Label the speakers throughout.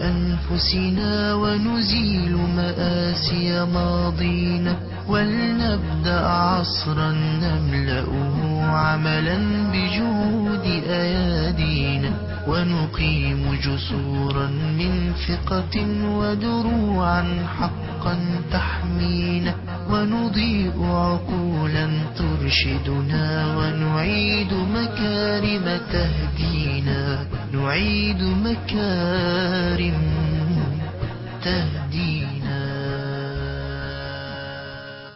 Speaker 1: بأنفسنا ونزيل مآسي ماضينا ولنبدأ عصرا نملأه عملا بجهود أيادينا ونقيم جسورا من ثقة ودروعا حقا تحمينا ونضيء عقولا ترشدنا ونعيد مكارم تهدينا نعيد مكارم تهدينا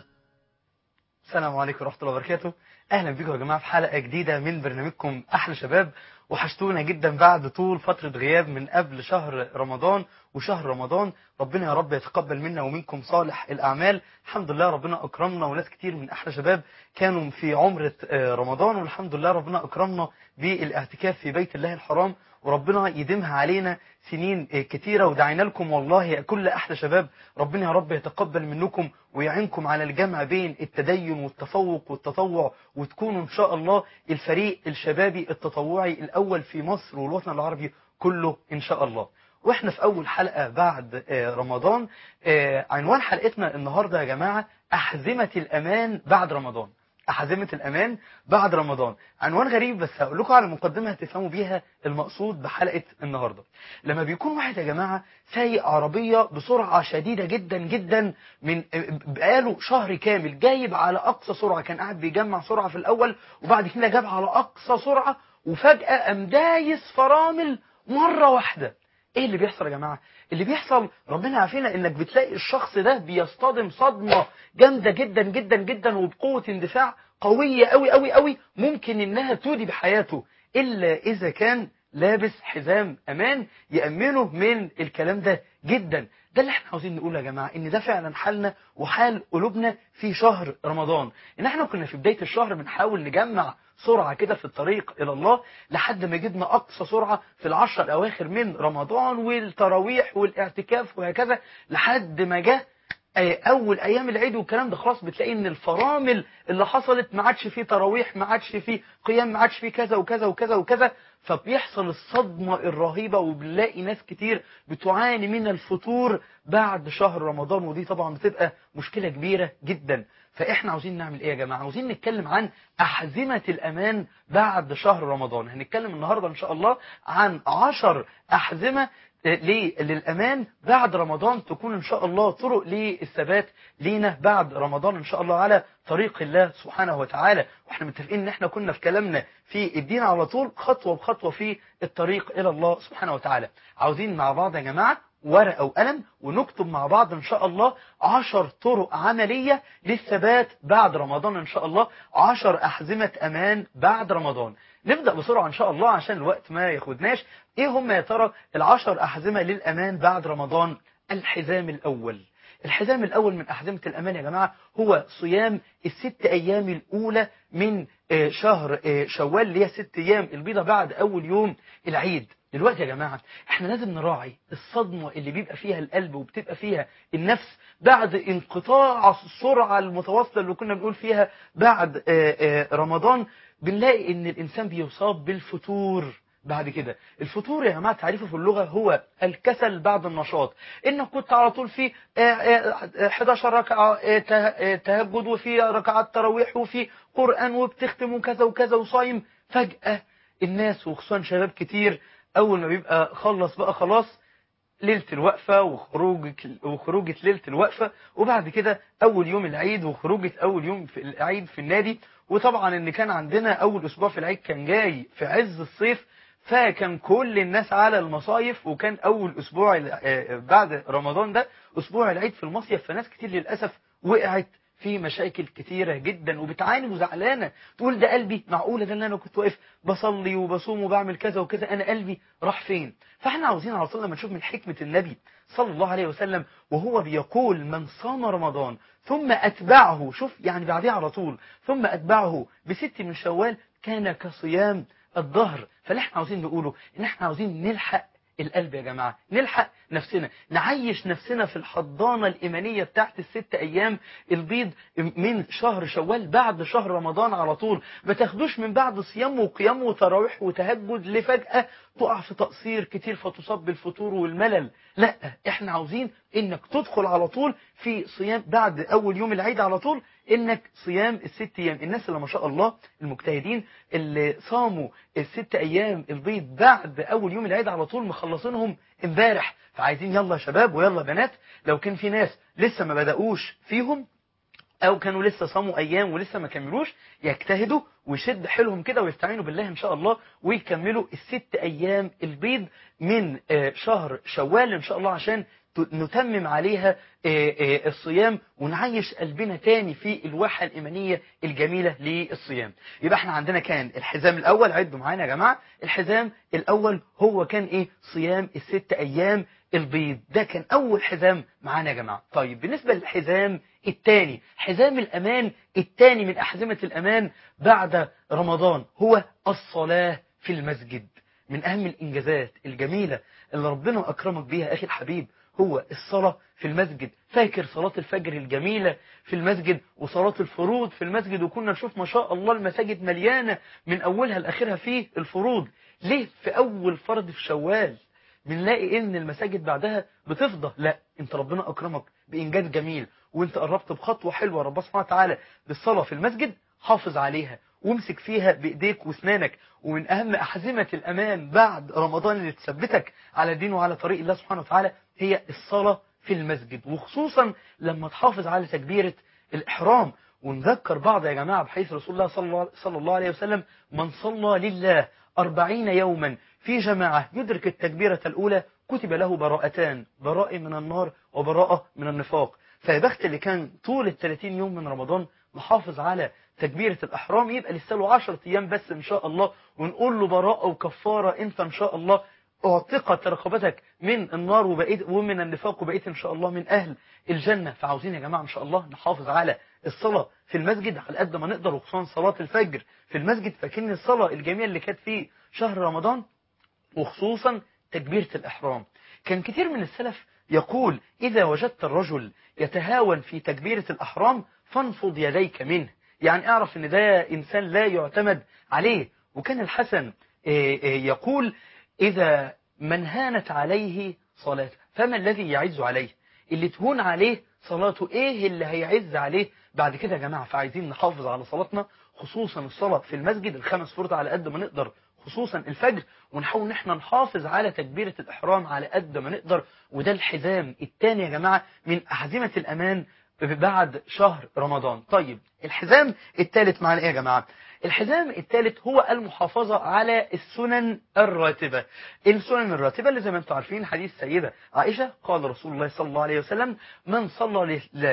Speaker 2: السلام عليكم ورحمة الله وبركاته أهلا بكم يا جماعة في حلقة جديدة من برنامجكم أحلى شباب وحشتونا جدا بعد طول فترة غياب من قبل شهر رمضان وشهر رمضان ربنا يا رب يتقبل منا ومنكم صالح الأعمال الحمد لله ربنا أكرمنا وناس كتير من أحلى شباب كانوا في عمرة آه، رمضان والحمد لله ربنا أكرمنا بالاعتكاف في بيت الله الحرام وربنا يديمها علينا سنين آه، كتيرة ودعينا لكم والله يا كل أحلى شباب ربنا يا رب يتقبل منكم ويعينكم على الجمع بين التدين والتفوق والتطوع وتكونوا إن شاء الله الفريق الشبابي التطوعي الأول في مصر والوطن العربي كله إن شاء الله واحنا في اول حلقة بعد آه، رمضان آه، عنوان حلقتنا النهاردة يا جماعة احزمة الامان بعد رمضان أحزمة الأمان بعد رمضان عنوان غريب بس هقول لكم على مقدمة هتفهموا بيها المقصود بحلقة النهاردة لما بيكون واحد يا جماعة سايق عربية بسرعة شديدة جدا جدا من بقاله شهر كامل جايب على أقصى سرعة كان قاعد بيجمع سرعة في الأول وبعد كده جاب على أقصى سرعة وفجأة قام دايس فرامل مرة واحدة ايه اللي بيحصل يا جماعة اللي بيحصل ربنا عافينا انك بتلاقي الشخص ده بيصطدم صدمة جامدة جدا جدا جدا وبقوة اندفاع قوية قوي قوي قوي ممكن انها تودي بحياته الا اذا كان لابس حزام امان يأمنه من الكلام ده جدا ده اللي احنا عاوزين نقوله يا جماعة ان ده فعلا حالنا وحال قلوبنا في شهر رمضان ان احنا كنا في بداية الشهر بنحاول نجمع سرعة كده في الطريق إلى الله لحد ما جبنا أقصى سرعة في العشر الأواخر من رمضان والتراويح والاعتكاف وهكذا لحد ما جه أول أيام العيد والكلام ده خلاص بتلاقي إن الفرامل اللي حصلت ما عادش فيه تراويح ما عادش فيه قيام ما عادش فيه كذا وكذا وكذا وكذا فبيحصل الصدمة الرهيبة وبنلاقي ناس كتير بتعاني من الفطور بعد شهر رمضان ودي طبعا بتبقى مشكلة كبيرة جدا فاحنا عاوزين نعمل ايه يا جماعه عاوزين نتكلم عن احزمه الامان بعد شهر رمضان هنتكلم النهارده ان شاء الله عن عشر احزمه للامان بعد رمضان تكون ان شاء الله طرق للثبات لينا بعد رمضان ان شاء الله على طريق الله سبحانه وتعالى واحنا متفقين ان احنا كنا في كلامنا في الدين على طول خطوه بخطوه في الطريق الى الله سبحانه وتعالى عاوزين مع بعض يا جماعه ورقة وقلم ونكتب مع بعض إن شاء الله عشر طرق عملية للثبات بعد رمضان إن شاء الله عشر أحزمة أمان بعد رمضان نبدأ بسرعة إن شاء الله عشان الوقت ما ياخدناش إيه هم يا ترى العشر أحزمة للأمان بعد رمضان الحزام الأول الحزام الأول من أحزمة الأمان يا جماعة هو صيام الست أيام الأولى من شهر شوال اللي هي ست أيام البيضة بعد أول يوم العيد دلوقتي يا جماعة احنا لازم نراعي الصدمة اللي بيبقى فيها القلب وبتبقى فيها النفس بعد انقطاع السرعة المتواصلة اللي كنا بنقول فيها بعد رمضان بنلاقي ان الانسان بيصاب بالفتور بعد كده الفطور يا جماعه تعريفه في اللغه هو الكسل بعد النشاط انك كنت على طول في 11 ركعه تهجد وفي ركعات تراويح وفي قران وبتختم وكذا وكذا وصايم فجاه الناس وخصوصا شباب كتير اول ما بيبقى خلص بقى خلاص ليلة الوقفة وخروجة وخروجة ليلة الوقفة وبعد كده أول يوم العيد وخروجة أول يوم في العيد في النادي وطبعا إن كان عندنا أول أسبوع في العيد كان جاي في عز الصيف فكان كل الناس على المصايف وكان أول أسبوع بعد رمضان ده أسبوع العيد في المصيف فناس كتير للأسف وقعت في مشاكل كتيرة جدا وبتعاني وزعلانة تقول ده قلبي معقولة ده اللي أنا كنت واقف بصلي وبصوم وبعمل كذا وكذا أنا قلبي راح فين فاحنا عاوزين على طول لما نشوف من حكمة النبي صلى الله عليه وسلم وهو بيقول من صام رمضان ثم أتبعه شوف يعني بعديه على طول ثم أتبعه بست من شوال كان كصيام الظهر فاللي احنا عاوزين نقوله ان احنا عاوزين نلحق القلب يا جماعة نلحق نفسنا نعيش نفسنا في الحضانة الإيمانية بتاعت الست أيام البيض من شهر شوال بعد شهر رمضان على طول ما تاخدوش من بعد صيام وقيام وتراويح وتهجد لفجأة تقع في تقصير كتير فتصاب بالفتور والملل لا احنا عاوزين انك تدخل على طول في صيام بعد اول يوم العيد على طول انك صيام الست ايام الناس اللي ما شاء الله المجتهدين اللي صاموا الست ايام البيض بعد اول يوم العيد على طول مخلصينهم امبارح فعايزين يلا يا شباب ويلا بنات لو كان في ناس لسه ما بدأوش فيهم او كانوا لسه صاموا ايام ولسه ما كملوش يجتهدوا ويشد حيلهم كده ويستعينوا بالله ان شاء الله ويكملوا الست ايام البيض من آه، شهر شوال ان شاء الله عشان ت- نتمم عليها آه، آه، الصيام ونعيش قلبنا تاني في الواحة الإيمانية الجميلة للصيام يبقى احنا عندنا كان الحزام الأول عدوا معانا يا جماعة الحزام الأول هو كان إيه صيام الست أيام البيض ده كان أول حزام معانا يا جماعة طيب بالنسبة للحزام الثاني حزام الأمان الثاني من أحزمة الأمان بعد رمضان هو الصلاة في المسجد من أهم الإنجازات الجميلة اللي ربنا أكرمك بيها أخي الحبيب هو الصلاة في المسجد فاكر صلاة الفجر الجميلة في المسجد وصلاة الفروض في المسجد وكنا نشوف ما شاء الله المساجد مليانة من أولها لآخرها في الفروض ليه في أول فرض في شوال بنلاقي ان المساجد بعدها بتفضى لا انت ربنا اكرمك بانجاز جميل وانت قربت بخطوه حلوه ربنا سبحانه وتعالى بالصلاه في المسجد حافظ عليها وامسك فيها بايديك واسنانك ومن اهم احزمه الامان بعد رمضان اللي تثبتك على الدين وعلى طريق الله سبحانه وتعالى هي الصلاه في المسجد وخصوصا لما تحافظ على تكبيره الاحرام ونذكر بعض يا جماعه بحيث رسول الله صلى الله, صلى الله عليه وسلم من صلى لله أربعين يوما في جماعة يدرك التكبيرة الأولى كتب له براءتان براءة من النار وبراءة من النفاق فيا بخت اللي كان طول ال 30 يوم من رمضان محافظ على تكبيرة الأحرام يبقى لسه له 10 أيام بس إن شاء الله ونقول له براءة وكفارة أنت إن شاء الله اعتقت رقبتك من النار وبقيت ومن النفاق وبقيت إن شاء الله من أهل الجنة فعاوزين يا جماعة إن شاء الله نحافظ على الصلاة في المسجد على قد ما نقدر وخصوصا صلاة الفجر في المسجد فكن الصلاة الجميلة اللي كانت في شهر رمضان وخصوصا تكبيرة الإحرام كان كتير من السلف يقول إذا وجدت الرجل يتهاون في تكبيرة الأحرام فانفض يديك منه يعني اعرف ان ده إنسان لا يعتمد عليه وكان الحسن آه، آه، يقول إذا من هانت عليه صلاته فما الذي يعز عليه اللي تهون عليه صلاته ايه اللي هيعز عليه بعد كده يا جماعة فعايزين نحافظ على صلاتنا خصوصا الصلاة في المسجد الخمس فرض على قد ما نقدر خصوصا الفجر ونحاول ان احنا نحافظ على تكبيرة الإحرام على قد ما نقدر وده الحزام الثاني يا جماعة من أحزمة الأمان بعد شهر رمضان طيب الحزام الثالث معنا ايه يا جماعة الحزام الثالث هو المحافظة على السنن الراتبة السنن الراتبة اللي زي ما انتم عارفين حديث سيدة عائشة قال رسول الله صلى الله عليه وسلم من صلى ل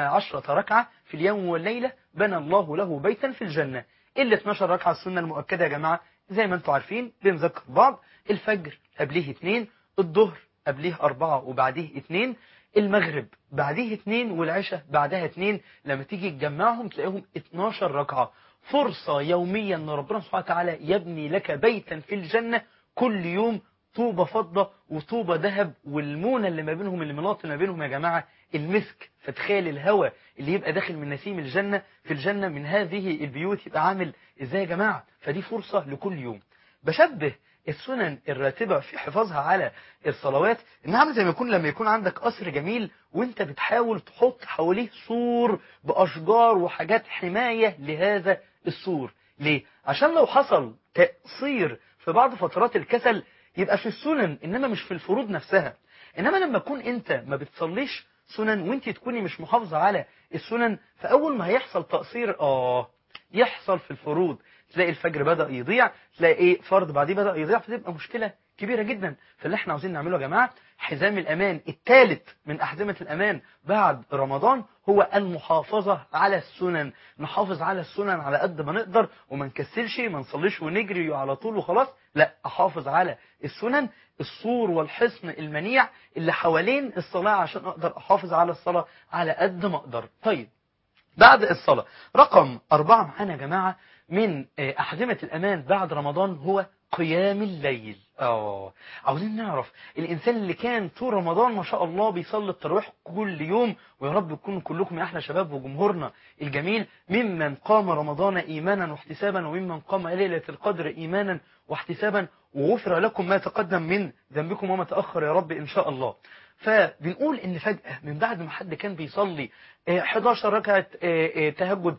Speaker 2: 12 ركعة في اليوم والليلة بنى الله له بيتا في الجنة ال 12 ركعة السنة المؤكدة يا جماعة زي ما انتم عارفين بنذكر بعض الفجر قبليه اثنين الظهر قبليه أربعة وبعديه اثنين المغرب بعديه اثنين والعشاء بعدها اثنين لما تيجي تجمعهم تلاقيهم 12 ركعة فرصة يوميا ان ربنا سبحانه وتعالى يبني لك بيتا في الجنة كل يوم طوبة فضة وطوبة ذهب والمونة اللي ما بينهم اللي مناطل ما بينهم يا جماعة المسك فتخيل الهواء اللي يبقى داخل من نسيم الجنة في الجنة من هذه البيوت يبقى عامل ازاي يا جماعة فدي فرصة لكل يوم بشبه السنن الراتبة في حفاظها على الصلوات انها عامله زي ما يكون لما يكون عندك قصر جميل وانت بتحاول تحط حواليه سور باشجار وحاجات حماية لهذا السور ليه عشان لو حصل تقصير في بعض فترات الكسل يبقى في السنن انما مش في الفروض نفسها انما لما تكون انت ما بتصليش سنن وانت تكوني مش محافظة على السنن فاول ما هيحصل تقصير اه يحصل في الفروض تلاقي الفجر بدأ يضيع تلاقي ايه فرض بعديه بدأ يضيع فتبقى مشكلة كبيرة جدا فاللي احنا عاوزين نعمله يا جماعة حزام الأمان الثالث من أحزمة الأمان بعد رمضان هو المحافظة على السنن نحافظ على السنن على قد ما نقدر وما نكسلش ما نصليش ونجري على طول وخلاص لا أحافظ على السنن السور والحصن المنيع اللي حوالين الصلاة عشان أقدر أحافظ على الصلاة على قد ما أقدر طيب بعد الصلاة رقم أربعة معانا يا جماعة من أحزمة الأمان بعد رمضان هو قيام الليل اه عاوزين نعرف الإنسان اللي كان طول رمضان ما شاء الله بيصلي التراويح كل يوم ويا رب تكونوا كلكم يا أحلى شباب وجمهورنا الجميل ممن قام رمضان إيمانا واحتسابا وممن قام ليلة القدر إيمانا واحتسابا وغفر لكم ما تقدم من ذنبكم وما تأخر يا رب إن شاء الله فبنقول إن فجأة من بعد ما حد كان بيصلي آه، 11 ركعة آه، آه، تهجد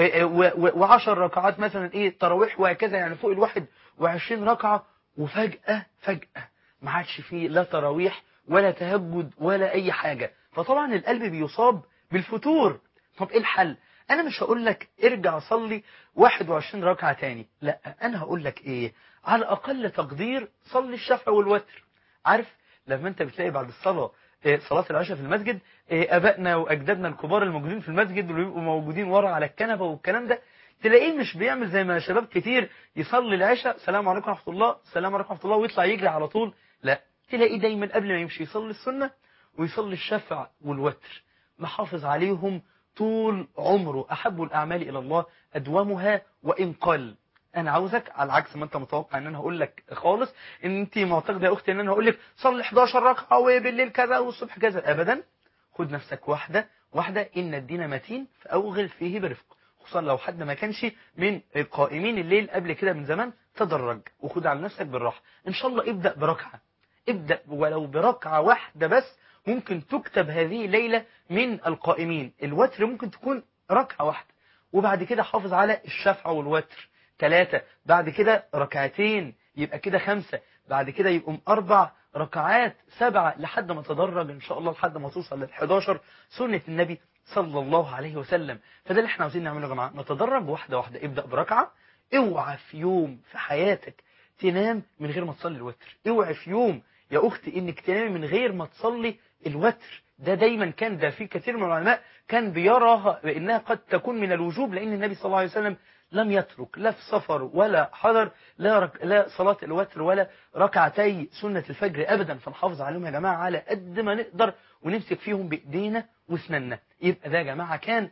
Speaker 2: و10 ركعات مثلا إيه تراويح وهكذا يعني فوق الواحد وعشرين ركعة وفجأة فجأة ما عادش فيه لا تراويح ولا تهجد ولا أي حاجة فطبعا القلب بيصاب بالفتور طب إيه الحل أنا مش هقول لك ارجع صلي 21 ركعة تاني لا أنا هقول لك إيه على أقل تقدير صلي الشفع والوتر عارف لما أنت بتلاقي بعد الصلاة إيه، صلاة العشاء في المسجد إيه، أبائنا وأجدادنا الكبار الموجودين في المسجد اللي بيبقوا موجودين ورا على الكنبة والكلام ده تلاقيه مش بيعمل زي ما شباب كتير يصلي العشاء سلام عليكم ورحمة الله سلام عليكم ورحمة الله ويطلع يجري على طول لا تلاقيه دايما قبل ما يمشي يصلي السنة ويصلي الشفع والوتر محافظ عليهم طول عمره أحب الأعمال إلى الله أدومها وإن قل أنا عاوزك على عكس ما أنت متوقع إن أنا هقول لك خالص إن أنت معتقدة يا أختي إن أنا هقول لك صلي 11 ركعة وبالليل كذا والصبح كذا أبدا خد نفسك واحدة واحدة إن الدين متين فأوغل فيه برفق خصوصا لو حد ما كانش من قائمين الليل قبل كده من زمان تدرج وخد على نفسك بالراحة إن شاء الله ابدأ بركعة ابدأ ولو بركعة واحدة بس ممكن تكتب هذه الليلة من القائمين الوتر ممكن تكون ركعة واحدة وبعد كده حافظ على الشفع والوتر ثلاثة بعد كده ركعتين يبقى كده خمسة بعد كده يبقوا أربع ركعات سبعة لحد ما تدرج إن شاء الله لحد ما توصل لل 11 سنة النبي صلى الله عليه وسلم فده اللي احنا عاوزين نعمله يا جماعة نتدرج واحدة واحدة ابدأ بركعة اوعى في يوم في حياتك تنام من غير ما تصلي الوتر اوعى في يوم يا أختي إنك تنامي من غير ما تصلي الوتر ده دايما كان ده في كثير من العلماء كان بيراها بأنها قد تكون من الوجوب لأن النبي صلى الله عليه وسلم لم يترك لا في سفر ولا حضر لا, رك لا صلاة الوتر ولا ركعتي سنة الفجر أبدا فنحافظ عليهم يا جماعة على قد ما نقدر ونمسك فيهم بإيدينا واسناننا يبقى ده يا جماعة كان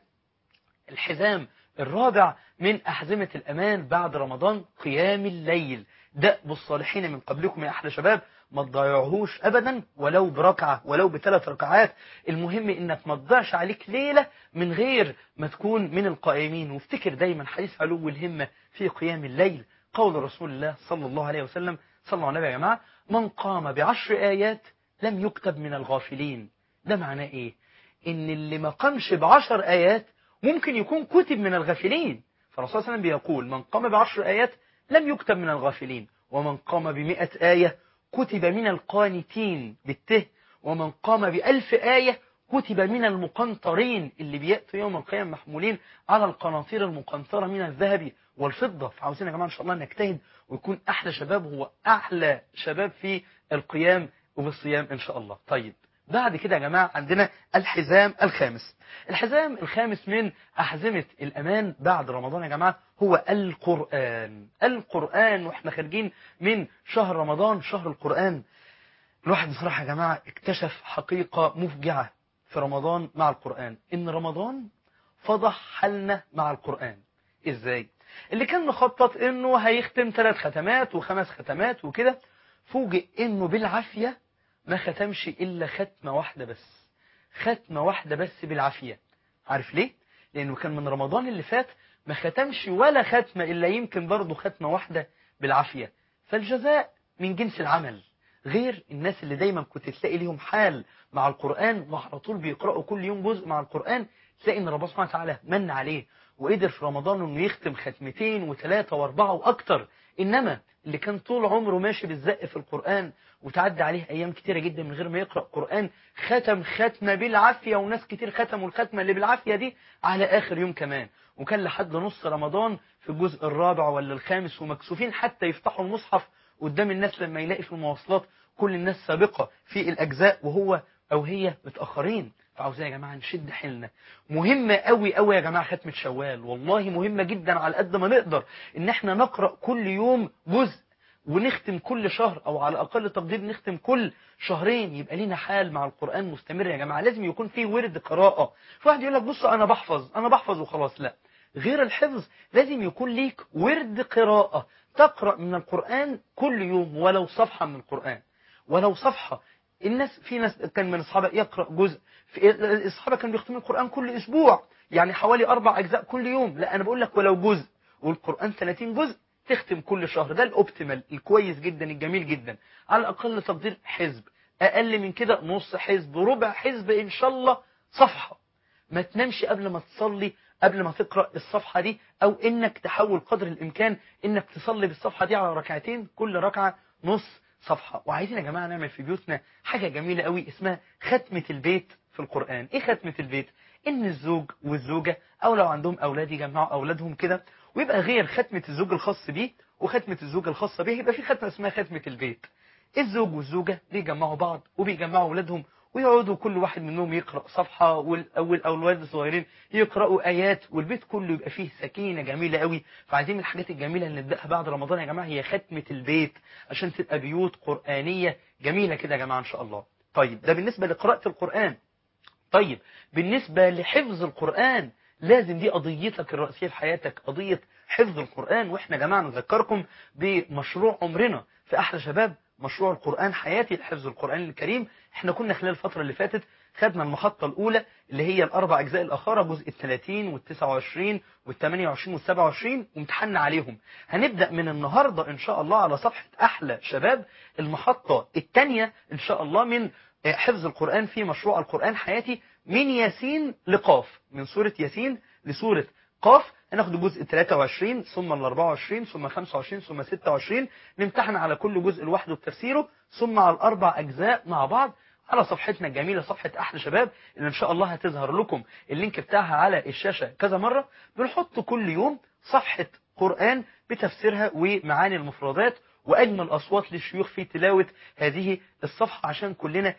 Speaker 2: الحزام الرابع من أحزمة الأمان بعد رمضان قيام الليل دأب الصالحين من قبلكم يا أحلى شباب ما تضيعهوش أبدا ولو بركعة ولو بثلاث ركعات المهم إنك ما تضيعش عليك ليلة من غير ما تكون من القائمين وافتكر دايما حديث علو الهمة في قيام الليل قول رسول الله صلى الله عليه وسلم صلى الله عليه يا جماعة من قام بعشر آيات لم يكتب من الغافلين ده معناه إيه إن اللي ما قامش بعشر آيات ممكن يكون كتب من الغافلين فالرسول صلى الله عليه وسلم بيقول من قام بعشر آيات لم يكتب من الغافلين ومن قام بمئة آية كتب من القانتين بالته ومن قام بألف آية كتب من المقنطرين اللي بيأتوا يوم القيامة محمولين على القناطير المقنطرة من الذهب والفضة فعاوزين يا جماعة إن شاء الله نجتهد ويكون أحلى شباب هو أحلى شباب في القيام وبالصيام إن شاء الله طيب بعد كده يا جماعة عندنا الحزام الخامس الحزام الخامس من أحزمة الأمان بعد رمضان يا جماعة هو القرآن القرآن وإحنا خارجين من شهر رمضان شهر القرآن الواحد بصراحة يا جماعة اكتشف حقيقة مفجعة في رمضان مع القرآن إن رمضان فضح حالنا مع القرآن إزاي اللي كان مخطط إنه هيختم ثلاث ختمات وخمس ختمات وكده فوجئ إنه بالعافية ما ختمش إلا ختمة واحدة بس ختمة واحدة بس بالعافية عارف ليه؟ لأنه كان من رمضان اللي فات ما ختمش ولا ختمة إلا يمكن برضه ختمة واحدة بالعافية فالجزاء من جنس العمل غير الناس اللي دايما كنت تلاقي ليهم حال مع القرآن وعلى طول بيقرأوا كل يوم جزء مع القرآن تلاقي ان ربنا سبحانه وتعالى من عليه وقدر في رمضان انه يختم ختمتين وثلاثة واربعة واكتر انما اللي كان طول عمره ماشي بالزق في القرآن وتعدى عليه ايام كتيرة جدا من غير ما يقرأ قرآن ختم ختمة بالعافية وناس كتير ختموا الختمة اللي بالعافية دي على اخر يوم كمان وكان لحد نص رمضان في الجزء الرابع ولا الخامس ومكسوفين حتى يفتحوا المصحف قدام الناس لما يلاقي في المواصلات كل الناس سابقة في الأجزاء وهو أو هي متأخرين فعاوزين يا جماعة نشد حيلنا مهمة قوي قوي يا جماعة ختمة شوال والله مهمة جدا على قد ما نقدر ان احنا نقرأ كل يوم جزء ونختم كل شهر او على اقل تقدير نختم كل شهرين يبقى لينا حال مع القرآن مستمر يا جماعة لازم يكون فيه ورد قراءة في واحد يقول لك بص انا بحفظ انا بحفظ وخلاص لا غير الحفظ لازم يكون ليك ورد قراءة تقرأ من القرآن كل يوم ولو صفحة من القرآن ولو صفحة الناس في ناس كان من الصحابة يقرأ جزء في الصحابة كانوا بيختموا القرآن كل أسبوع يعني حوالي أربع أجزاء كل يوم لا أنا بقول لك ولو جزء والقرآن 30 جزء تختم كل شهر ده الاوبتيمال الكويس جدا الجميل جدا على اقل تقدير حزب اقل من كده نص حزب ربع حزب ان شاء الله صفحه ما تنامش قبل ما تصلي قبل ما تقرأ الصفحة دي أو إنك تحاول قدر الإمكان إنك تصلي بالصفحة دي على ركعتين كل ركعة نص صفحة وعايزين يا جماعة نعمل في بيوتنا حاجة جميلة قوي اسمها ختمة البيت في القرآن إيه ختمة البيت؟ إن الزوج والزوجة أو لو عندهم أولاد يجمعوا أولادهم كده ويبقى غير ختمة الزوج الخاص بيه وختمة الزوجة الخاصة بيه يبقى في ختمة اسمها ختمة البيت الزوج والزوجة بيجمعوا بعض وبيجمعوا أولادهم ويقعدوا كل واحد منهم يقرأ صفحة والأول أو الولاد الصغيرين يقرأوا آيات والبيت كله يبقى فيه سكينة جميلة قوي فعايزين من الحاجات الجميلة اللي نبدأها بعد رمضان يا جماعة هي ختمة البيت عشان تبقى بيوت قرآنية جميلة كده يا جماعة إن شاء الله طيب ده بالنسبة لقراءة القرآن طيب بالنسبة لحفظ القرآن لازم دي قضيتك الرئيسية في حياتك قضية حفظ القرآن واحنا يا جماعة نذكركم بمشروع عمرنا في أحلى شباب مشروع القرآن حياتي لحفظ القرآن الكريم احنا كنا خلال الفترة اللي فاتت خدنا المحطة الأولى اللي هي الأربع أجزاء الأخرى جزء الثلاثين والتسعة وعشرين والثمانية وعشرين والسبعة وعشرين وامتحنا عليهم هنبدأ من النهاردة إن شاء الله على صفحة أحلى شباب المحطة الثانية إن شاء الله من حفظ القرآن في مشروع القرآن حياتي من ياسين لقاف من سورة ياسين لسورة قاف هناخد الجزء 23 ثم ال 24 ثم 25 ثم 26 نمتحن على كل جزء لوحده بتفسيره ثم على الأربع أجزاء مع بعض على صفحتنا الجميلة صفحة أحلى شباب اللي إن شاء الله هتظهر لكم اللينك بتاعها على الشاشة كذا مرة بنحط كل يوم صفحة قرآن بتفسيرها ومعاني المفردات وأجمل أصوات للشيوخ في تلاوة هذه الصفحة عشان كلنا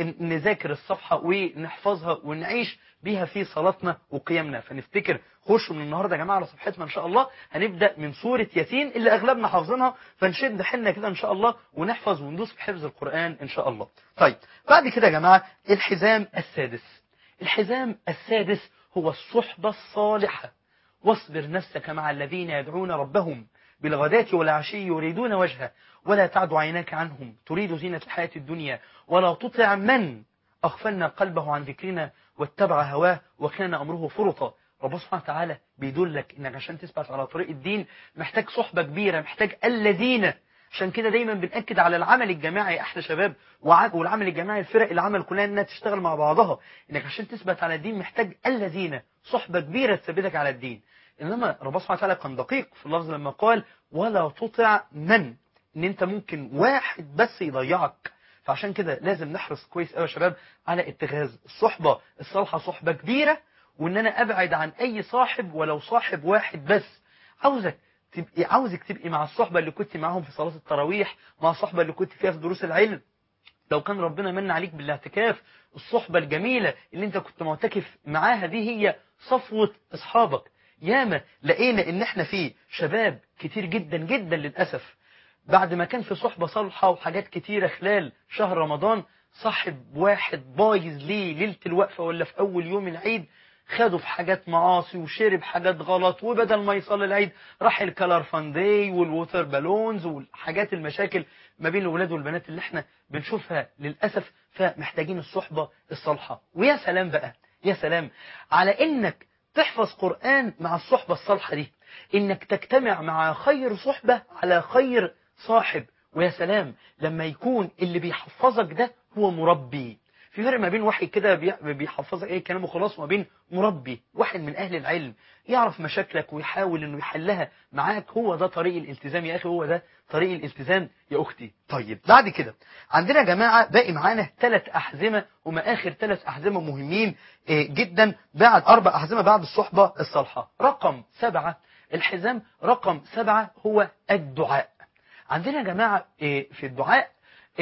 Speaker 2: نذاكر الصفحة ونحفظها ونعيش بيها في صلاتنا وقيامنا فنفتكر خشوا من النهاردة يا جماعة على صفحتنا إن شاء الله هنبدأ من سورة ياسين اللي أغلبنا حافظينها فنشد حنا كده إن شاء الله ونحفظ وندوس في حفظ القرآن إن شاء الله طيب بعد كده يا جماعة الحزام السادس الحزام السادس هو الصحبة الصالحة واصبر نفسك مع الذين يدعون ربهم بالغداة والعشي يريدون وجهه ولا تعد عيناك عنهم تريد زينة الحياة الدنيا ولا تطع من أغفلنا قلبه عن ذكرنا واتبع هواه وكان أمره فرطا ربنا سبحانه وتعالى بيدلك انك عشان تثبت على طريق الدين محتاج صحبة كبيرة محتاج الذين عشان كده دايما بنأكد على العمل الجماعي يا احلى شباب والعمل الجماعي الفرق العمل كلها انها تشتغل مع بعضها انك عشان تثبت على الدين محتاج الذين صحبة كبيرة تثبتك على الدين انما ربنا سبحانه وتعالى كان دقيق في اللفظ لما قال ولا تطع من ان انت ممكن واحد بس يضيعك فعشان كده لازم نحرص كويس قوي يا شباب على اتخاذ الصحبة الصالحة صحبة كبيرة وان انا ابعد عن اي صاحب ولو صاحب واحد بس عاوزك تبقي عاوزك تبقي مع الصحبة اللي كنت معاهم في صلاة التراويح مع الصحبة اللي كنت فيها في دروس العلم لو كان ربنا من عليك بالاعتكاف الصحبة الجميلة اللي انت كنت معتكف معاها دي هي صفوة اصحابك ياما لقينا ان احنا في شباب كتير جدا جدا للأسف بعد ما كان في صحبة صالحة وحاجات كتيرة خلال شهر رمضان صاحب واحد بايظ ليه ليلة الوقفة ولا في أول يوم العيد خدوا في حاجات معاصي وشرب حاجات غلط وبدل ما يصلي العيد راح الكلر فاندي والووتر بالونز والحاجات المشاكل ما بين الولاد والبنات اللي احنا بنشوفها للأسف فمحتاجين الصحبة الصالحة ويا سلام بقى يا سلام على انك تحفظ قرآن مع الصحبة الصالحة دي انك تجتمع مع خير صحبة على خير صاحب ويا سلام لما يكون اللي بيحفظك ده هو مربي في فرق ما بين واحد كده بيحفظك اي كلام وخلاص وما بين مربي واحد من اهل العلم يعرف مشاكلك ويحاول انه يحلها معاك هو ده طريق الالتزام يا اخي هو ده طريق الالتزام يا اختي طيب بعد كده عندنا يا جماعه باقي معانا ثلاث احزمه هما اخر ثلاث احزمه مهمين جدا بعد اربع احزمه بعد الصحبه الصالحه رقم سبعة الحزام رقم سبعة هو الدعاء عندنا يا جماعه في الدعاء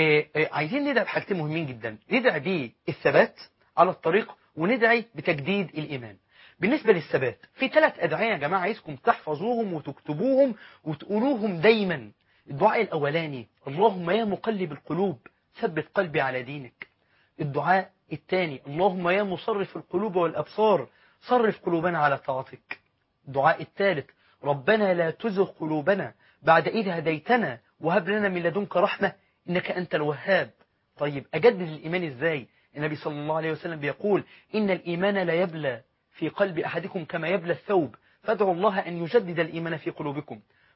Speaker 2: عايزين ندعي بحاجتين مهمين جدا ندعي بالثبات على الطريق وندعي بتجديد الإيمان بالنسبة للثبات في ثلاث أدعية يا جماعة عايزكم تحفظوهم وتكتبوهم وتقولوهم دايما الدعاء الأولاني اللهم يا مقلب القلوب ثبت قلبي على دينك الدعاء الثاني اللهم يا مصرف القلوب والأبصار صرف قلوبنا على طاعتك الدعاء الثالث ربنا لا تزغ قلوبنا بعد إذ هديتنا وهب لنا من لدنك رحمة إنك أنت الوهاب طيب أجدد الإيمان إزاي النبي صلى الله عليه وسلم بيقول إن الإيمان لا يبلى في قلب أحدكم كما يبلى الثوب فادعوا الله أن يجدد الإيمان في قلوبكم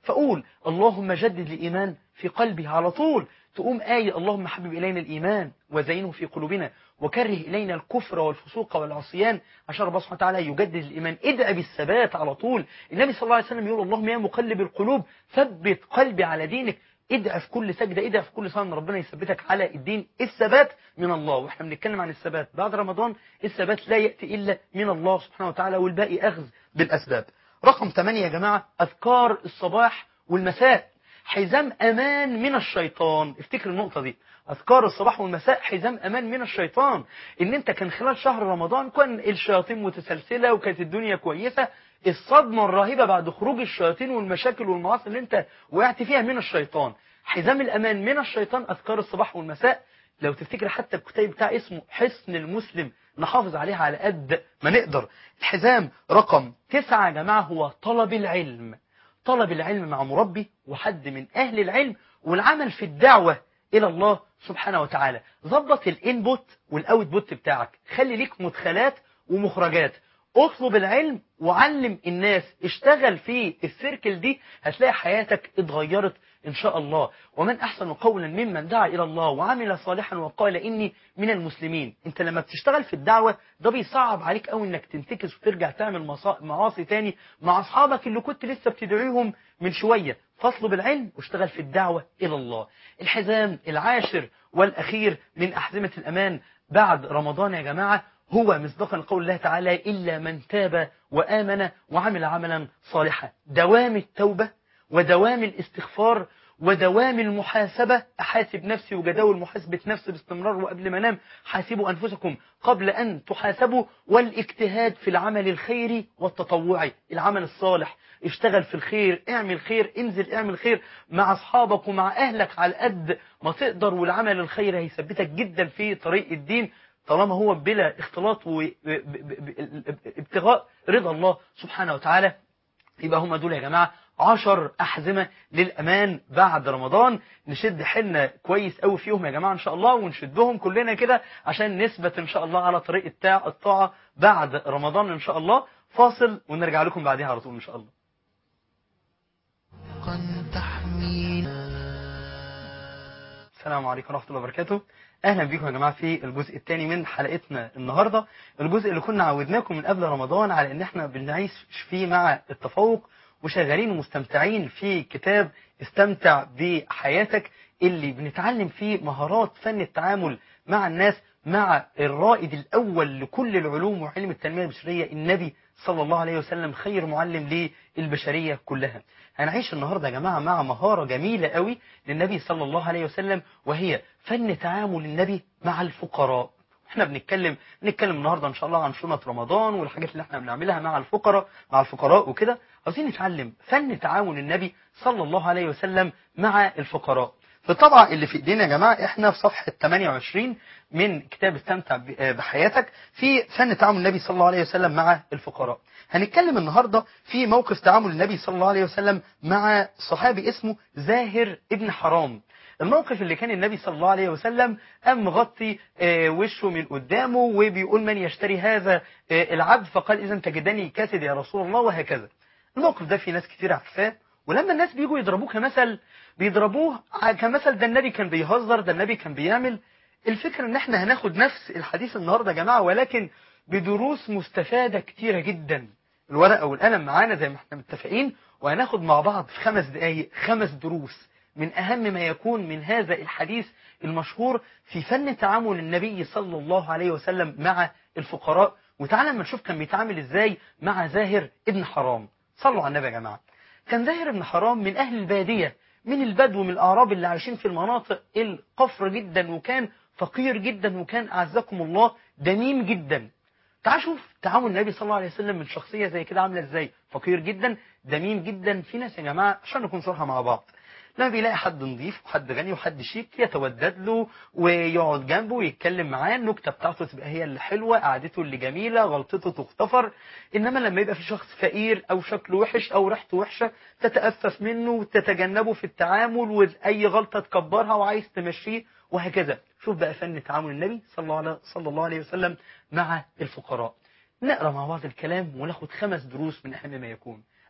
Speaker 2: فقول اللهم جدد الإيمان في قلبي على طول تقوم آية اللهم حبب إلينا الإيمان وزينه في قلوبنا وكره إلينا الكفر والفسوق والعصيان عشان ربنا سبحانه وتعالى يجدد الإيمان ادعي بالثبات على طول النبي صلى الله عليه وسلم يقول اللهم يا مقلب القلوب ثبت قلبي على دينك ادعي في كل سجدة ادعي في كل صلاة ان ربنا يثبتك على الدين الثبات من الله واحنا بنتكلم عن الثبات بعد رمضان الثبات لا يأتي إلا من الله سبحانه وتعالى والباقي أخذ بالأسباب رقم 8 يا جماعة أذكار الصباح والمساء حزام أمان من الشيطان افتكر النقطة دي أذكار الصباح والمساء حزام أمان من الشيطان إن أنت كان خلال شهر رمضان كان الشياطين متسلسلة وكانت الدنيا كويسة الصدمة الرهيبة بعد خروج الشياطين والمشاكل والمعاصي اللي أنت وقعت فيها من الشيطان حزام الأمان من الشيطان أذكار الصباح والمساء لو تفتكر حتى الكتاب بتاع اسمه حصن المسلم نحافظ عليها على قد ما نقدر الحزام رقم تسعة يا جماعة هو طلب العلم طلب العلم مع مربي وحد من أهل العلم والعمل في الدعوة إلى الله سبحانه وتعالى ظبط الانبوت والاوت بوت بتاعك خلي ليك مدخلات ومخرجات اطلب العلم وعلم الناس اشتغل في السيركل دي هتلاقي حياتك اتغيرت إن شاء الله ومن أحسن قولا ممن دعا إلى الله وعمل صالحا وقال إني من المسلمين أنت لما بتشتغل في الدعوة ده بيصعب عليك أوي إنك تنتكس وترجع تعمل مصا- معاصي تاني مع أصحابك اللي كنت لسه بتدعيهم من شوية فاطلب العلم واشتغل في الدعوة إلى الله الحزام العاشر والأخير من أحزمة الأمان بعد رمضان يا جماعة هو مصداقا قول الله تعالى إلا من تاب وآمن وعمل عملا صالحا دوام التوبة ودوام الاستغفار ودوام المحاسبة أحاسب نفسي وجداول محاسبة نفسي باستمرار وقبل ما انام حاسبوا أنفسكم قبل أن تحاسبوا والاجتهاد في العمل الخيري والتطوعي العمل الصالح اشتغل في الخير اعمل خير انزل اعمل خير مع أصحابك ومع أهلك على قد ما تقدر والعمل الخيري هيثبتك جدا في طريق الدين طالما هو بلا اختلاط وابتغاء رضا الله سبحانه وتعالى يبقى هم دول يا جماعة عشر أحزمة للأمان بعد رمضان نشد حيلنا كويس قوي فيهم يا جماعة إن شاء الله ونشدهم كلنا كده عشان نثبت إن شاء الله على طريق التاع الطاعة بعد رمضان إن شاء الله فاصل ونرجع لكم بعدها على طول إن شاء الله
Speaker 1: قد تحمينا
Speaker 2: السلام عليكم ورحمة الله وبركاته أهلا بكم يا جماعة في الجزء الثاني من حلقتنا النهاردة الجزء اللي كنا عودناكم من قبل رمضان على إن احنا بنعيش فيه مع التفوق وشغالين ومستمتعين في كتاب استمتع بحياتك اللي بنتعلم فيه مهارات فن التعامل مع الناس مع الرائد الأول لكل العلوم وعلم التنمية البشرية النبي صلى الله عليه وسلم خير معلم للبشرية كلها هنعيش النهاردة يا جماعة مع مهارة جميلة قوي للنبي صلى الله عليه وسلم وهي فن تعامل النبي مع الفقراء احنا بنتكلم بنتكلم النهارده ان شاء الله عن شنط رمضان والحاجات اللي احنا بنعملها مع الفقراء مع الفقراء وكده عاوزين نتعلم فن تعاون النبي صلى الله عليه وسلم مع الفقراء في الطبعة اللي في ايدينا يا جماعة احنا في صفحة 28 من كتاب استمتع ب- بحياتك في فن تعامل النبي صلى الله عليه وسلم مع الفقراء هنتكلم النهاردة في موقف تعامل النبي صلى الله عليه وسلم مع صحابي اسمه زاهر ابن حرام الموقف اللي كان النبي صلى الله عليه وسلم قام مغطي آه، وشه من قدامه وبيقول من يشتري هذا آه، العبد فقال اذا تجدني كاسد يا رسول الله وهكذا الموقف ده في ناس كتير عارفاه ولما الناس بيجوا يضربوه كمثل بيضربوه ع- كمثل ده النبي كان بيهزر ده النبي كان بيعمل الفكرة ان احنا هناخد نفس الحديث النهاردة يا جماعة ولكن بدروس مستفادة كتيرة جدا الورقة والقلم معانا زي ما احنا متفقين وهناخد مع بعض في خمس دقايق خمس دروس من أهم ما يكون من هذا الحديث المشهور في فن تعامل النبي صلى الله عليه وسلم مع الفقراء وتعالى ما نشوف كان بيتعامل ازاي مع زاهر ابن حرام صلوا على النبي يا جماعة كان زاهر ابن حرام من أهل البادية من البدو من الأعراب اللي عايشين في المناطق القفر جدا وكان فقير جدا وكان أعزكم الله دميم جدا تعال شوف تعامل النبي صلى الله عليه وسلم من شخصية زي كده عاملة ازاي فقير جدا دميم جدا في ناس يا جماعة عشان نكون صراحة مع بعض لما بيلاقي حد نظيف وحد غني وحد شيك يتودد له ويقعد جنبه ويتكلم معاه النكته بتاعته تبقى هي اللي حلوه قعدته اللي جميله غلطته تغتفر انما لما يبقى في شخص فقير او شكله وحش او ريحته وحشه تتأفف منه وتتجنبه في التعامل واي غلطه تكبرها وعايز تمشيه وهكذا شوف بقى فن تعامل النبي صلى الله عليه صلى الله عليه وسلم مع الفقراء نقرا مع بعض الكلام وناخد خمس دروس من اهم ما يكون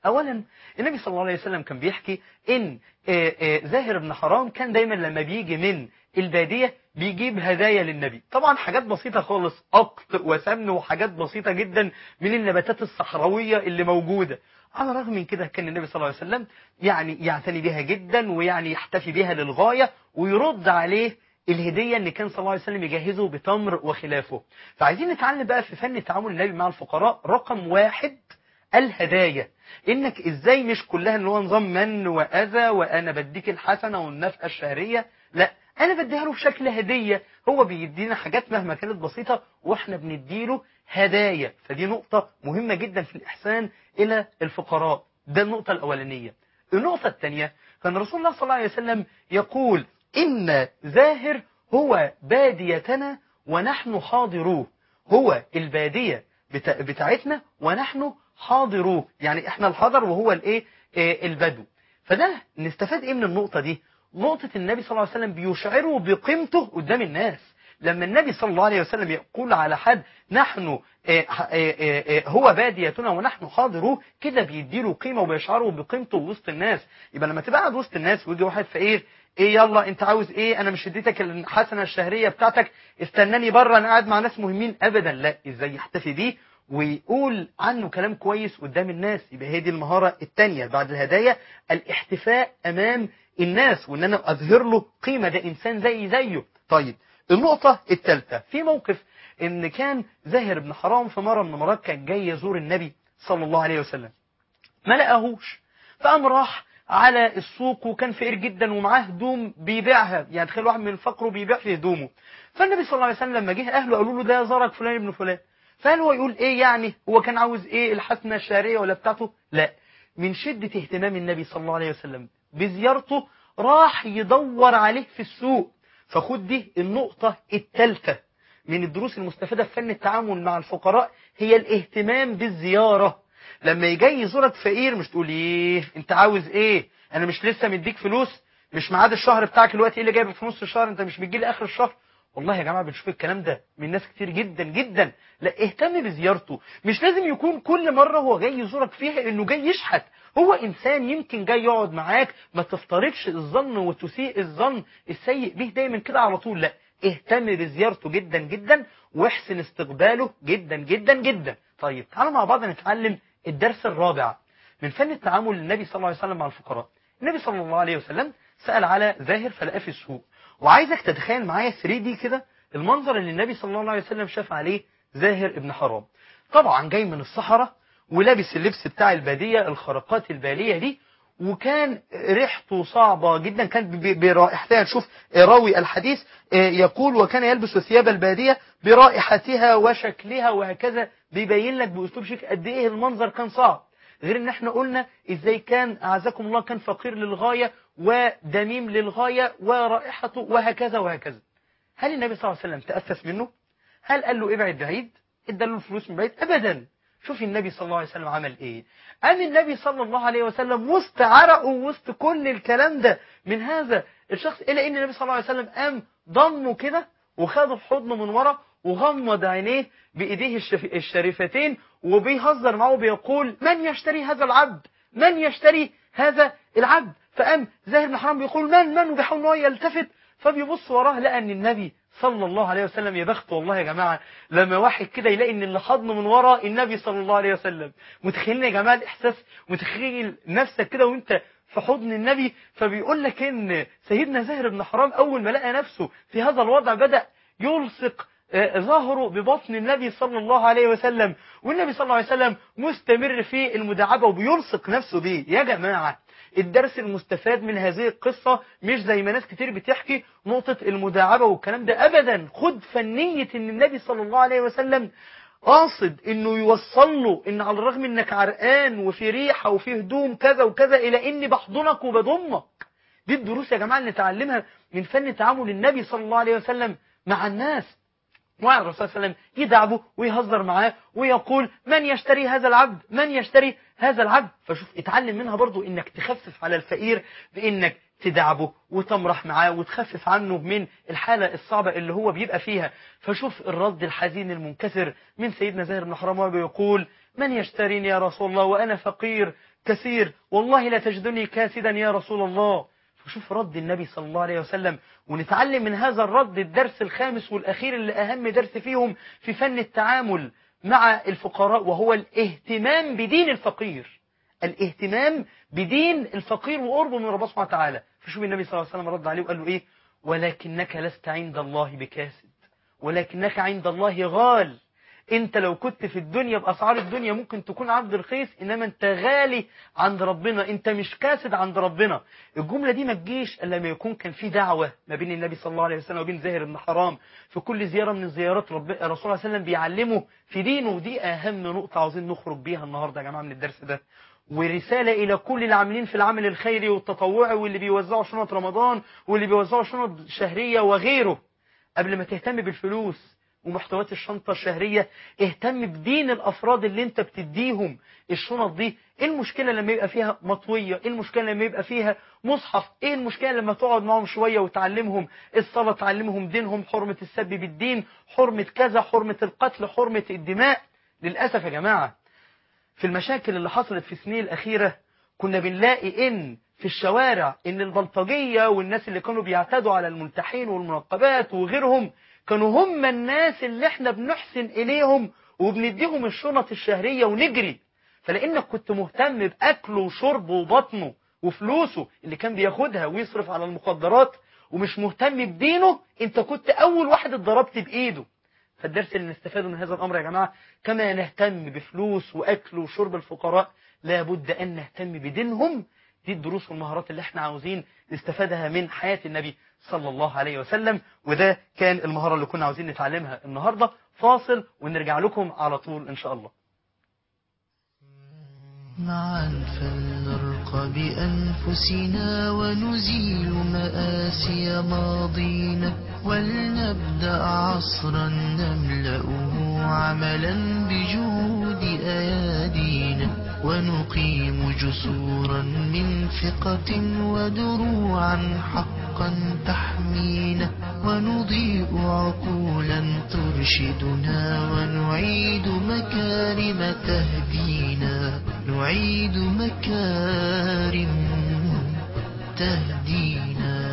Speaker 2: اولا النبي صلى الله عليه وسلم كان بيحكي ان آه، آه، زاهر بن حرام كان دايما لما بيجي من الباديه بيجيب هدايا للنبي طبعا حاجات بسيطه خالص قط وسمن وحاجات بسيطه جدا من النباتات الصحراويه اللي موجوده على الرغم من كده كان النبي صلى الله عليه وسلم يعني يعتني بها جدا ويعني يحتفي بها للغايه ويرد عليه الهديه اللي كان صلى الله عليه وسلم يجهزه بتمر وخلافه فعايزين نتعلم بقى في فن تعامل النبي مع الفقراء رقم واحد الهدايا انك ازاي مش كلها اللي هو نظام من واذى وانا بديك الحسنه والنفقه الشهريه لا انا بديها له بشكل هديه هو بيدينا حاجات مهما كانت بسيطه واحنا بنديله هدايا فدي نقطه مهمه جدا في الاحسان الى الفقراء ده النقطه الاولانيه النقطه الثانيه كان رسول الله صلى الله عليه وسلم يقول ان زاهر هو باديتنا ونحن حاضروه هو الباديه بتا- بتاعتنا ونحن حاضروه يعني احنا الحضر وهو الايه آه، البدو فده نستفاد ايه من النقطه دي نقطه النبي صلى الله عليه وسلم بيشعره بقيمته قدام الناس لما النبي صلى الله عليه وسلم يقول على حد نحن آه، آه، آه، آه، هو باديتنا ونحن حاضروه كده بيديله قيمه وبيشعره بقيمته وسط الناس يبقى لما تبقى قاعد وسط الناس ويجي واحد فقير ايه يلا انت عاوز ايه انا مش اديتك الحسنه الشهريه بتاعتك استناني بره انا قاعد مع ناس مهمين ابدا لا ازاي يحتفي بيه ويقول عنه كلام كويس قدام الناس يبقى هي دي المهاره الثانيه بعد الهدايا الاحتفاء امام الناس وان انا اظهر له قيمه ده انسان زي زيه طيب النقطه الثالثه في موقف ان كان زاهر بن حرام في مره من المرات كان جاي يزور النبي صلى الله عليه وسلم ما لقاهوش فقام راح على السوق وكان فقير جدا ومعاه هدوم بيبيعها يعني تخيل واحد من فقره بيبيع في هدومه فالنبي صلى الله عليه وسلم لما جه اهله قالوا له ده زارك فلان ابن فلان فهل هو يقول ايه يعني هو كان عاوز ايه الحسنه الشهريه ولا بتاعته لا من شده اهتمام النبي صلى الله عليه وسلم بزيارته راح يدور عليه في السوق فخد دي النقطه الثالثه من الدروس المستفاده في فن التعامل مع الفقراء هي الاهتمام بالزياره لما يجي يزورك فقير مش تقول ايه انت عاوز ايه انا مش لسه مديك فلوس مش ميعاد الشهر بتاعك الوقت ايه اللي جايبك في نص الشهر انت مش بتجي لي اخر الشهر والله يا جماعه بنشوف الكلام ده من ناس كتير جدا جدا لا اهتم بزيارته مش لازم يكون كل مره هو جاي يزورك فيها انه جاي يشحت هو انسان يمكن جاي يقعد معاك ما تفترضش الظن وتسيء الظن السيء به دايما كده على طول لا اهتم بزيارته جدا جدا واحسن استقباله جدا جدا جدا طيب تعالوا مع بعض نتعلم الدرس الرابع من فن التعامل النبي صلى الله عليه وسلم مع الفقراء النبي صلى الله عليه وسلم سأل على زاهر فلقاه في السوق وعايزك تتخيل معايا 3 دي كده المنظر اللي النبي صلى الله عليه وسلم شاف عليه زاهر ابن حرام طبعا جاي من الصحراء ولابس اللبس بتاع البادية الخرقات البالية دي وكان ريحته صعبة جدا كان ب- برائحتها شوف راوي الحديث آه، يقول وكان يلبس ثياب البادية برائحتها وشكلها وهكذا بيبين لك بأسلوب شيك قد ايه المنظر كان صعب غير ان احنا قلنا ازاي كان اعزكم الله كان فقير للغاية ودميم للغاية ورائحته وهكذا وهكذا هل النبي صلى الله عليه وسلم تأسس منه هل قال له ابعد بعيد ادى له الفلوس من بعيد ابدا شوف النبي صلى الله عليه وسلم عمل ايه قام النبي صلى الله عليه وسلم وسط عرقه وسط كل الكلام ده من هذا الشخص الى ان النبي صلى الله عليه وسلم قام ضمه كده وخده في حضنه من ورا وغمض عينيه بايديه الشف- الشريفتين وبيهزر معه بيقول من يشتري هذا العبد من يشتري هذا العبد فقام زاهر بن حرام بيقول من من وبيحاول ان هو يلتفت فبيبص وراه لقى ان النبي صلى الله عليه وسلم يا بخت والله يا جماعه لما واحد كده يلاقي ان اللي حضنه من ورا النبي صلى الله عليه وسلم متخيلين يا جماعه الاحساس متخيل نفسك كده وانت في حضن النبي فبيقول لك ان سيدنا زاهر بن حرام اول ما لقى نفسه في هذا الوضع بدا يلصق آه، ظهره ببطن النبي صلى الله عليه وسلم والنبي صلى الله عليه وسلم مستمر في المداعبه وبيلصق نفسه بيه يا جماعه الدرس المستفاد من هذه القصة مش زي ما ناس كتير بتحكي نقطة المداعبة والكلام ده أبدا خد فنية إن النبي صلى الله عليه وسلم قاصد إنه يوصل له إن على الرغم إنك عرقان وفي ريحة وفي هدوم كذا وكذا إلى إني بحضنك وبضمك دي الدروس يا جماعة اللي نتعلمها من فن تعامل النبي صلى الله عليه وسلم مع الناس وعلى الرسول صلى الله عليه وسلم يدعبه ويهزر معاه ويقول من يشتري هذا العبد من يشتري هذا العبد فشوف اتعلم منها برضو انك تخفف على الفقير بانك تدعبه وتمرح معاه وتخفف عنه من الحالة الصعبة اللي هو بيبقى فيها فشوف الرد الحزين المنكسر من سيدنا زاهر بن حرام وهو بيقول من يشتريني يا رسول الله وأنا فقير كثير والله لا تجدني كاسدا يا رسول الله فشوف رد النبي صلى الله عليه وسلم ونتعلم من هذا الرد الدرس الخامس والأخير اللي أهم درس فيهم في فن التعامل مع الفقراء وهو الاهتمام بدين الفقير الاهتمام بدين الفقير وقربه من ربنا سبحانه وتعالى فشوف النبي صلى الله عليه وسلم رد عليه وقال له ايه ولكنك لست عند الله بكاسد ولكنك عند الله غال انت لو كنت في الدنيا باسعار الدنيا ممكن تكون عبد رخيص انما انت غالي عند ربنا انت مش كاسد عند ربنا الجمله دي ما تجيش الا لما يكون كان في دعوه ما بين النبي صلى الله عليه وسلم وبين زاهر بن حرام في كل زياره من الزيارات رب... الرسول صلى الله عليه وسلم بيعلمه في دينه ودي اهم نقطه عاوزين نخرج بيها النهارده يا جماعه من الدرس ده ورسالة إلى كل العاملين في العمل الخيري والتطوعي واللي بيوزعوا شنط رمضان واللي بيوزعوا شنط شهرية وغيره قبل ما تهتم بالفلوس ومحتويات الشنطة الشهرية اهتم بدين الأفراد اللي انت بتديهم الشنط دي ايه المشكلة لما يبقى فيها مطوية ايه المشكلة لما يبقى فيها مصحف ايه المشكلة لما تقعد معهم شوية وتعلمهم الصلاة تعلمهم دينهم حرمة السب بالدين حرمة كذا حرمة القتل حرمة الدماء للأسف يا جماعة في المشاكل اللي حصلت في السنين الأخيرة كنا بنلاقي إن في الشوارع إن البلطجية والناس اللي كانوا بيعتدوا على الملتحين والمنقبات وغيرهم كانوا هم الناس اللي احنا بنحسن إليهم وبنديهم الشنط الشهرية ونجري فلأنك كنت مهتم بأكله وشربه وبطنه وفلوسه اللي كان بياخدها ويصرف على المخدرات ومش مهتم بدينه انت كنت أول واحد اتضربت بإيده فالدرس اللي نستفاده من هذا الأمر يا جماعة كما نهتم بفلوس وأكل وشرب الفقراء لابد أن نهتم بدينهم دي الدروس والمهارات اللي احنا عاوزين نستفادها من حياة النبي صلى الله عليه وسلم وده كان المهارة اللي كنا عاوزين نتعلمها النهاردة فاصل ونرجع لكم على طول إن شاء الله
Speaker 1: معا فلنرقى بأنفسنا ونزيل مآسي ماضينا ولنبدأ عصرا نملأه عملا بجهود أيادينا ونقيم جسورا من ثقة ودروعا حقا تحمينا ونضيء عقولا ترشدنا ونعيد مكارم تهدينا نعيد مكارم تهدينا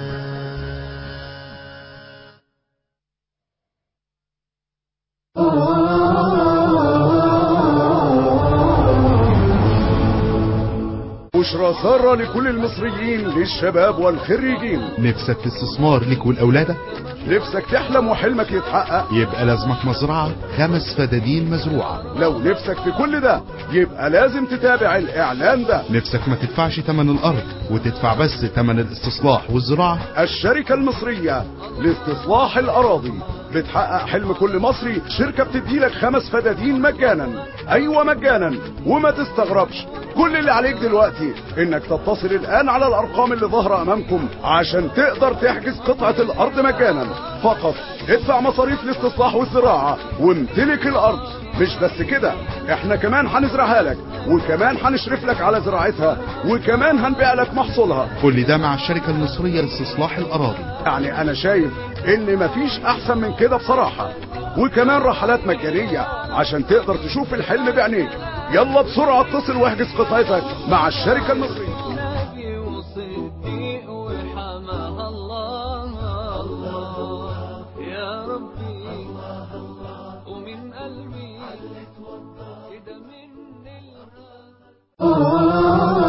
Speaker 3: بشرى سارة لكل المصريين للشباب والخريجين
Speaker 4: نفسك في استثمار ليك ولأولادك
Speaker 3: نفسك تحلم وحلمك يتحقق
Speaker 4: يبقى لازمك مزرعة خمس فدادين مزروعة
Speaker 3: لو نفسك في كل ده يبقى لازم تتابع الإعلان ده
Speaker 4: نفسك ما تدفعش تمن الأرض وتدفع بس تمن الاستصلاح والزراعة
Speaker 3: الشركة المصرية لاستصلاح الأراضي بتحقق حلم كل مصري شركة بتديلك خمس فدادين مجانا أيوة مجانا وما تستغربش كل اللي عليك دلوقتي انك تتصل الان على الارقام اللي ظاهرة امامكم عشان تقدر تحجز قطعة الارض مجانا فقط ادفع مصاريف الاستصلاح والزراعة وامتلك الارض مش بس كده احنا كمان هنزرعها لك وكمان هنشرف لك على زراعتها وكمان هنبيع لك محصولها
Speaker 4: كل ده مع الشركة المصرية لاستصلاح الأراضي
Speaker 3: يعني انا شايف ان مفيش احسن من كده بصراحة وكمان رحلات مجانية عشان تقدر تشوف الحلم بعينيك يلا بسرعة اتصل واحجز قطعتك مع الشركة المصرية
Speaker 5: نبي وصديق وحماها الله الله يا ربي ومن قلبي كده من الهوى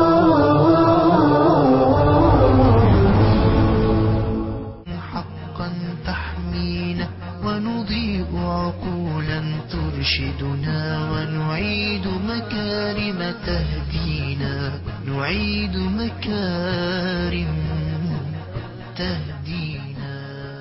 Speaker 1: حقا تحمينا ونضيء عقولا ترشدنا ونعيد مكارم تهدينا نعيد مكارم تهدينا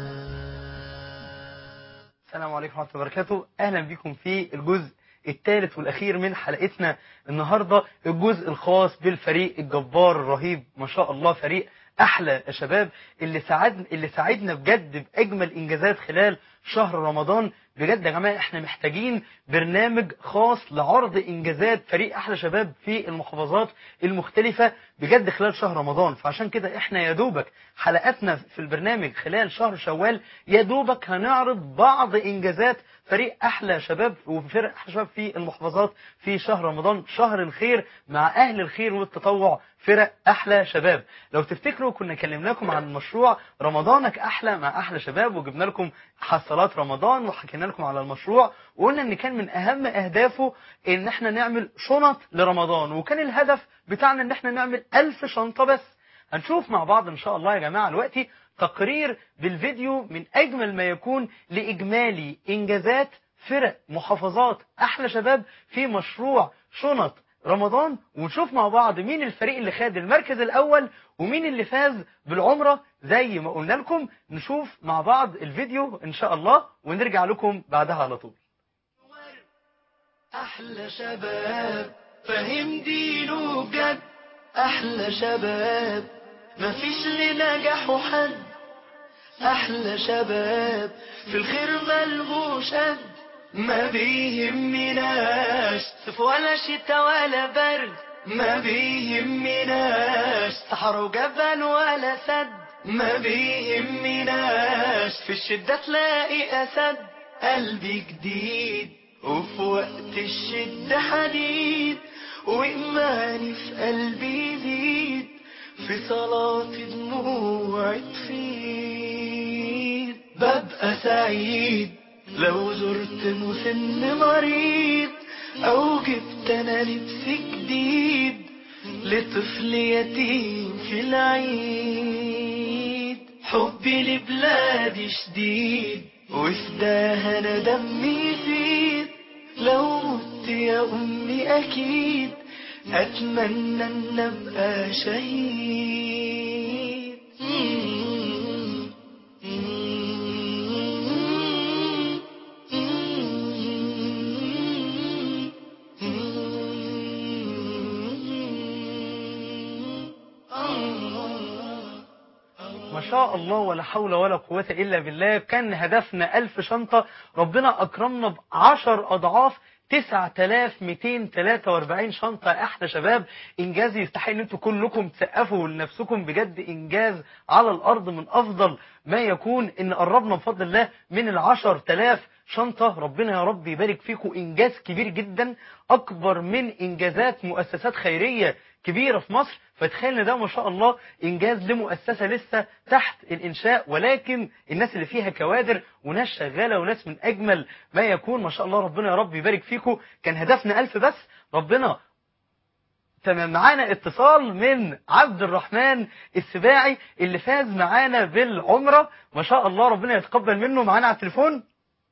Speaker 2: السلام عليكم ورحمة الله وبركاته أهلا بكم في الجزء الثالث والأخير من حلقتنا النهاردة الجزء الخاص بالفريق الجبار الرهيب ما شاء الله فريق أحلى يا شباب اللي ساعد اللي ساعدنا بجد بأجمل إنجازات خلال شهر رمضان بجد يا جماعه احنا محتاجين برنامج خاص لعرض انجازات فريق احلى شباب في المحافظات المختلفه بجد خلال شهر رمضان فعشان كده احنا يا دوبك حلقاتنا في البرنامج خلال شهر شوال يا دوبك هنعرض بعض انجازات فريق احلى شباب وفرق احلى شباب في المحافظات في شهر رمضان شهر الخير مع اهل الخير والتطوع فرق احلى شباب لو تفتكروا كنا كلمناكم عن مشروع رمضانك احلى مع احلى شباب وجبنا لكم حصلات رمضان وحكينا لكم على المشروع وقلنا ان كان من اهم اهدافه ان احنا نعمل شنط لرمضان وكان الهدف بتاعنا ان احنا نعمل ألف شنطة بس هنشوف مع بعض ان شاء الله يا جماعة دلوقتي تقرير بالفيديو من اجمل ما يكون لاجمالي انجازات فرق محافظات احلى شباب في مشروع شنط رمضان ونشوف مع بعض مين الفريق اللي خد المركز الاول ومين اللي فاز بالعمرة زي ما قلنا لكم نشوف مع بعض الفيديو ان شاء الله ونرجع لكم بعدها على طول
Speaker 1: أحلى شباب فاهم دينه بجد أحلى شباب مفيش لنجاحه حد أحلى شباب في الخير ملهوش قد ما بيهمناش صيف ولا شتا ولا برد ما بيهمناش صحراء وجبل ولا سد ما بيهمناش في الشدة تلاقي أسد قلبي جديد وفي وقت الشدة حديد وإيماني في قلبي يزيد في صلاة دموع تفيد ببقى سعيد لو زرت مسن مريض أو جبت أنا لبس جديد لطفل يتيم في العيد حبي لبلادي شديد وفداها أنا دمي يزيد لو مت يا أمي أكيد أتمنى أن أبقى شهيد
Speaker 2: ما شاء الله ولا حول ولا قوة إلا بالله كان هدفنا ألف شنطة ربنا أكرمنا بعشر أضعاف 9243 شنطة احلى شباب انجاز يستحق ان انتوا كلكم تسقفوا لنفسكم بجد انجاز على الارض من افضل ما يكون ان قربنا بفضل الله من العشر تلاف شنطة ربنا يا رب يبارك فيكم انجاز كبير جدا اكبر من انجازات مؤسسات خيرية كبيرة في مصر فتخيل ان ده ما شاء الله انجاز لمؤسسة لسه تحت الانشاء ولكن الناس اللي فيها كوادر وناس شغالة وناس من اجمل ما يكون ما شاء الله ربنا يا رب يبارك فيكم كان هدفنا ألف بس ربنا تمام معانا اتصال من عبد الرحمن السباعي اللي فاز معانا بالعمرة ما شاء الله ربنا يتقبل منه معانا على التليفون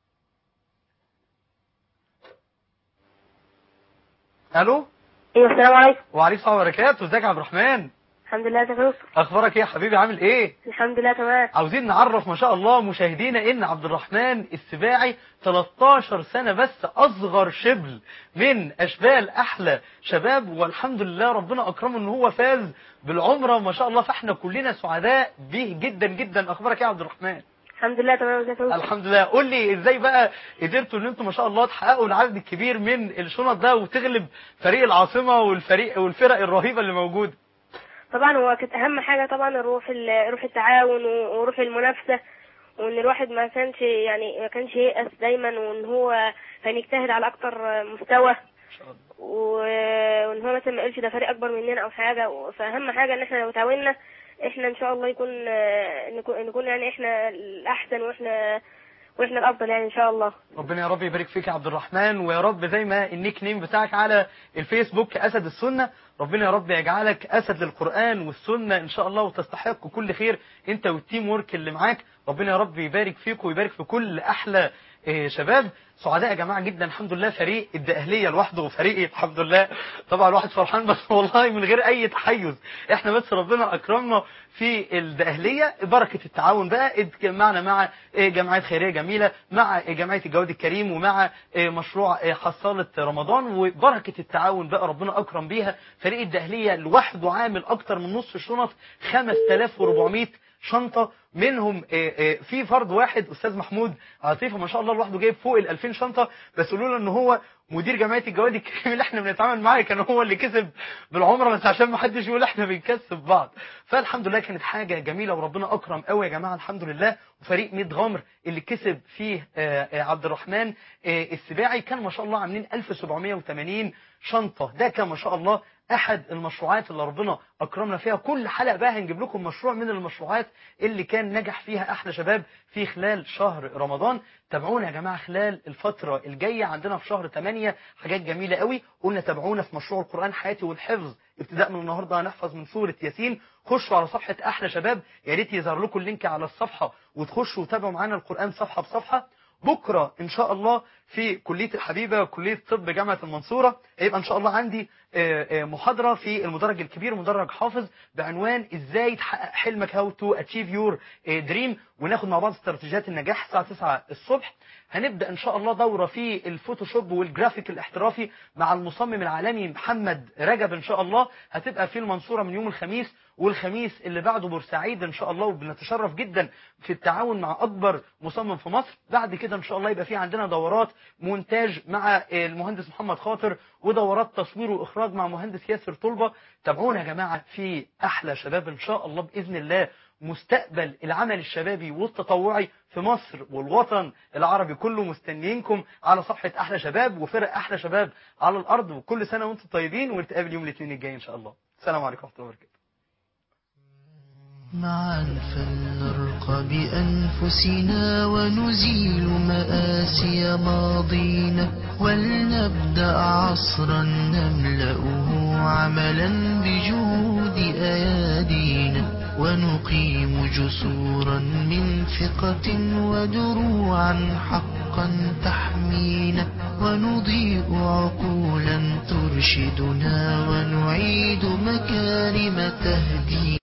Speaker 2: الو
Speaker 6: ايوه السلام عليكم
Speaker 2: وعليكم السلام وبركاته ازيك يا عبد الرحمن
Speaker 6: الحمد لله ازيك يا دكتور
Speaker 2: اخبارك ايه يا حبيبي عامل ايه
Speaker 6: الحمد لله تمام
Speaker 2: عاوزين نعرف ما شاء الله مشاهدينا ان عبد الرحمن السباعي 13 سنة بس اصغر شبل من اشبال احلى شباب والحمد لله ربنا اكرمه ان هو فاز بالعمرة ما شاء الله فاحنا كلنا سعداء به جدا جدا اخبارك ايه يا عبد الرحمن
Speaker 6: الحمد لله تمام ازيك يا دكتور
Speaker 2: الحمد لله قول لي ازاي بقى قدرتوا ان انتم ما شاء الله تحققوا العدد الكبير من الشنط ده وتغلب فريق العاصمة والفريق والفرق الرهيبة اللي موجودة
Speaker 6: طبعا هو كانت اهم حاجه طبعا الروح ال- روح التعاون و- وروح المنافسه وان الواحد ما كانش يعني ما كانش ييأس دايما وان هو كان يجتهد على اكتر مستوى و- وان هو مثلا ما يقولش ده فريق اكبر مننا او حاجه و- فاهم حاجه ان احنا لو تعاوننا احنا ان شاء الله يكون نكون نكون يعني احنا الاحسن واحنا واحنا الافضل يعني ان شاء الله
Speaker 2: ربنا يا رب يبارك فيك يا عبد الرحمن ويا رب زي ما النيك نيم بتاعك على الفيسبوك اسد السنه ربنا يا رب يجعلك اسد للقران والسنه ان شاء الله وتستحق كل خير انت والتيم ورك اللي معاك ربنا يا رب يبارك فيك ويبارك في كل احلى إيه، شباب سعداء يا جماعه جدا الحمد لله فريق الدقهليه لوحده وفريقي الحمد لله طبعا الواحد فرحان بس والله من غير اي تحيز احنا بس ربنا اكرمنا في الدقهليه بركه التعاون بقى اتجمعنا مع إيه، جمعيات خيريه جميله مع إيه، جمعيه الجواد الكريم ومع إيه، مشروع إيه، حصاله رمضان وبركه التعاون بقى ربنا اكرم بيها فريق الدقهليه لوحده عامل اكتر من نص الشنط 5400 شنطه منهم آه، آه، في فرد واحد استاذ محمود عاطفه ما شاء الله لوحده جايب فوق ال 2000 شنطه بس قولوا له ان هو مدير جمعيه الجواد الكريم اللي احنا بنتعامل معاه كان هو اللي كسب بالعمره بس عشان ما حدش يقول احنا بنكسب بعض فالحمد لله كانت حاجه جميله وربنا اكرم قوي يا جماعه الحمد لله وفريق 100 غمر اللي كسب فيه آه، آه، عبد الرحمن آه، السباعي كان ما شاء الله عاملين 1780 شنطه ده كان ما شاء الله احد المشروعات اللي ربنا اكرمنا فيها كل حلقه بقى هنجيب لكم مشروع من المشروعات اللي كان نجح فيها احلى شباب في خلال شهر رمضان تابعونا يا جماعه خلال الفتره الجايه عندنا في شهر 8 حاجات جميله قوي قلنا تابعونا في مشروع القران حياتي والحفظ ابتداء من النهارده هنحفظ من سوره ياسين خشوا على صفحه احلى شباب يا ريت يظهر لكم اللينك على الصفحه وتخشوا وتابعوا معانا القران صفحه بصفحه بكرة إن شاء الله في كلية الحبيبة كلية طب جامعة المنصورة هيبقى إن شاء الله عندي آه، آه، محاضرة في المدرج الكبير مدرج حافظ بعنوان إزاي تحقق حلمك هاو تو اتشيف يور دريم وناخد مع بعض استراتيجيات النجاح الساعة 9 الصبح هنبدأ إن شاء الله دورة في الفوتوشوب والجرافيك الاحترافي مع المصمم العالمي محمد رجب إن شاء الله هتبقى في المنصورة من يوم الخميس والخميس اللي بعده بورسعيد ان شاء الله وبنتشرف جدا في التعاون مع اكبر مصمم في مصر بعد كده ان شاء الله يبقى في عندنا دورات مونتاج مع المهندس محمد خاطر ودورات تصوير واخراج مع مهندس ياسر طلبه تابعونا يا جماعه في احلى شباب ان شاء الله باذن الله مستقبل العمل الشبابي والتطوعي في مصر والوطن العربي كله مستنيينكم على صفحة أحلى شباب وفرق أحلى شباب على الأرض وكل سنة وأنتم طيبين ونتقابل يوم الاثنين الجاي إن شاء الله السلام عليكم ورحمة الله وبركاته
Speaker 1: معا فلنرقى بأنفسنا ونزيل مآسي ماضينا ولنبدأ عصرا نملأه عملا بجهود أيادينا ونقيم جسورا من ثقة ودروعا حقا تحمينا ونضيء عقولا ترشدنا ونعيد مكارم تهدينا